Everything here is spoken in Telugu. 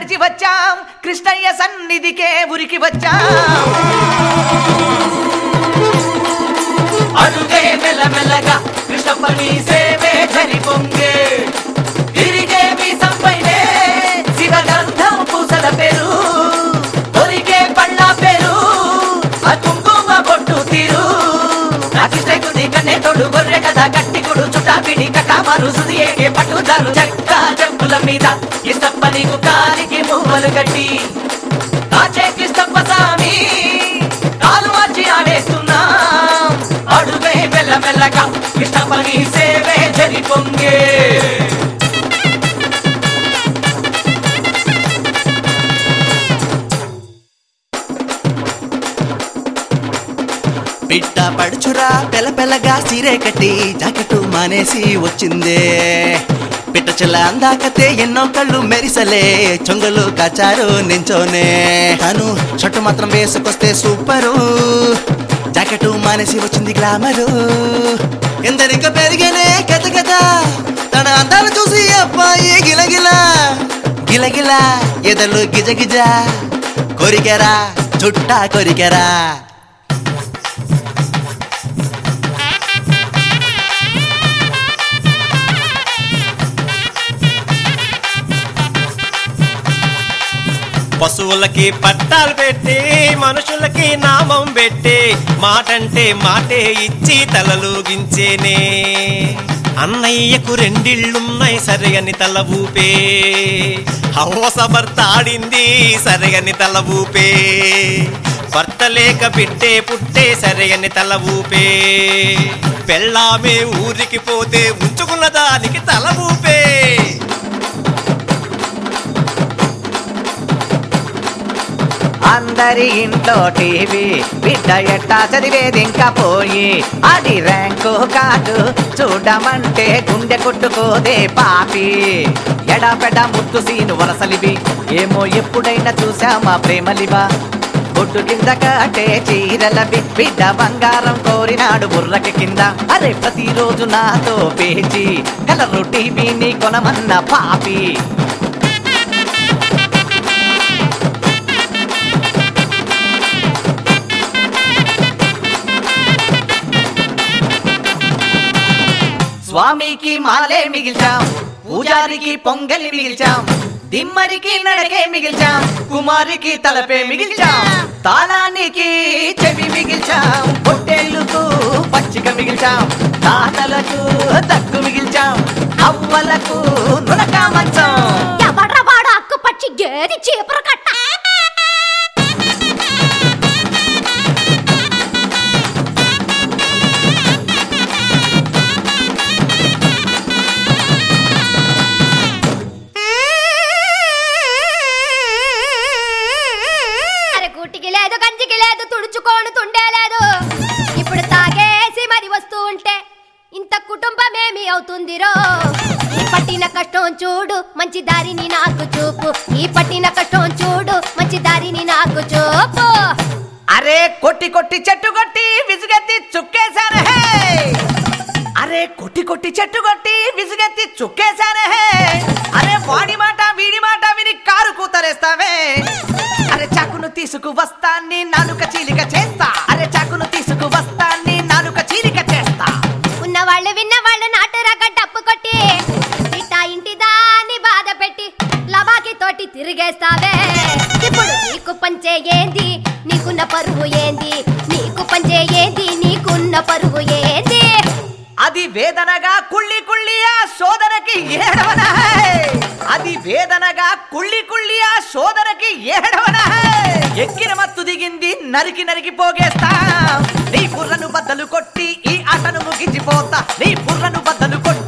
విడిచి వచ్చాం కృష్ణయ్య సన్నిధికే ఉరికి వచ్చాం అడుగే మెల్లమెల్లగా కృష్ణప్పని సేవే జరి పొంగే తిరిగే మీ సంపైనే శివగంధం పూసల పేరు ఒరిగే పళ్ళ పేరు ఆ కుంకుమ బొట్టు తీరు నాకిష్టకుది కన్నే తోడు గొర్రె కదా గట్టి గుడు చుట్టా పిడి కకామారు సుది ఏకే పట్టుదారు చెక్క చెప్పుల మీద ఇష్టప్ప నీకు కాలికి మువ్వలు కట్టి కాచే కృష్ణప్ప స్వామి కాలు మార్చి ఆడేస్తున్నాం అడుగే మెల్ల మెల్లగా కృష్ణప్పని సేవే జరి పొంగే పిట్ట పడుచురా పెలపెలగా సీరే కట్టి జాకెట్టు మానేసి వచ్చిందే పిట్ట చెల్ల అందాకతే ఎన్నో కళ్ళు మెరిసలే చొంగలు కాచారు నించోనే తను షర్టు మాత్రం వేసుకొస్తే సూపరు జాకెట్టు మానేసి వచ్చింది గ్లామరు ఎందరిక పెరిగేనే కథ కథ తన అందాలు చూసి అబ్బాయి గిలగిల గిలగిల ఎదలు గిజగిజ కొరికెరా చుట్టా కొరికెరా పశువులకి పట్టాలు పెట్టి మనుషులకి నామం పెట్టి మాటంటే మాటే ఇచ్చి తలలుగించేనే అన్నయ్యకు రెండిళ్ళున్నాయి సరిగని తల ఊపే హవస భర్త ఆడింది సరిగని తల ఊపే భర్త లేక బిడ్డే పుట్టే సరిగని తల ఊపే పెళ్ళామే ఊరికి పోతే ఉంచుకున్న దానికి తల ఊపే అందరి ఇంట్లో టీవీ బిడ్డ ఎట్టా చదివేది ఇంకా పోయి అది ర్యాంకు కాదు చూడమంటే గుండె కొట్టుకోదే పాపి ఎడాపెడ ముత్తు సీను వరసలివి ఏమో ఎప్పుడైనా చూసామా ప్రేమలివా బొట్టు కింద కాటే చీరలవి బిడ్డ బంగారం కోరినాడు బుర్రకి కింద అరే ప్రతిరోజు నాతో పేచి కలరు టీవీని కొనమన్న పాపి స్వామికి మాలే మిగిల్చాం పూజారికి పొంగలి మిగిల్చాం దిమ్మరికి నడకే మిగిల్చాం కుమారికి తలపే మిగిల్చాం తాళానికి చెవి మిగిల్చాం పొట్టేళ్లకు పచ్చిక మిగిల్చాం తాతలకు తక్కు మిగిల్చాం అవ్వలకు నులక మంచం ఎవడ్రా వాడు అక్కు పచ్చి గేది చీపురు కట్ట అరే గుట్టికి లేదు గంజికి లేదు తుడుచుకోను తుండే లేదు ఇప్పుడు తాగేసి మరి వస్తూ ఉంటే ఇంత కుటుంబమేమి అవుతుందిరో ఈ పట్టిన కష్టం చూడు మంచి దారిని నాకు చూపు ఈ పట్టిన కష్టం చూడు మంచి దారిని నాకు చూపు అరే కొట్టి కొట్టి చెట్టు కొట్టి విసుగెత్తి చుక్కేశాను హే అరే కొట్టి కొట్టి చెట్టు కొట్టి విసుగెత్తి చుక్కేశాను హే అరే వాడి మాట వీడి మాట విని కారు కూతరేస్తావే అరే చాకును తీసుకు వస్తాన్ని నాలుక చీలిక చేస్తా అరే చాకును తీసుకు వస్తాన్ని నాలుక చీలిక చేస్తా ఉన్నవాళ్ళు విన్నవాళ్ళు నాటురక డప్పు కొట్టి ఇట్టా ఇంటి దాన్ని బాధ పెట్టి లబాకి తోటి తిరిగేస్తావే ఇప్పుడు నీకు పంచే ఏంది నీకున్న పరువు ఏంది నీకు పంచే ఏంది నీకున్న పరువు ఏంది అది వేదనగా కుళ్ళి కుళ్ళి ఆ సోదరకి ఏడవన హై. అది వేదనగా కుళ్ళి కుళ్ళి ఆ సోదరకి ఏడవన హై. ఎక్కిన మత్తు దిగింది నరికి నరికి పోగేస్తా నీ బుర్రను బద్దలు కొట్టి ఈ ఆటను ముగించిపోతా నీ బుర్రను బద్దలు కొట్టి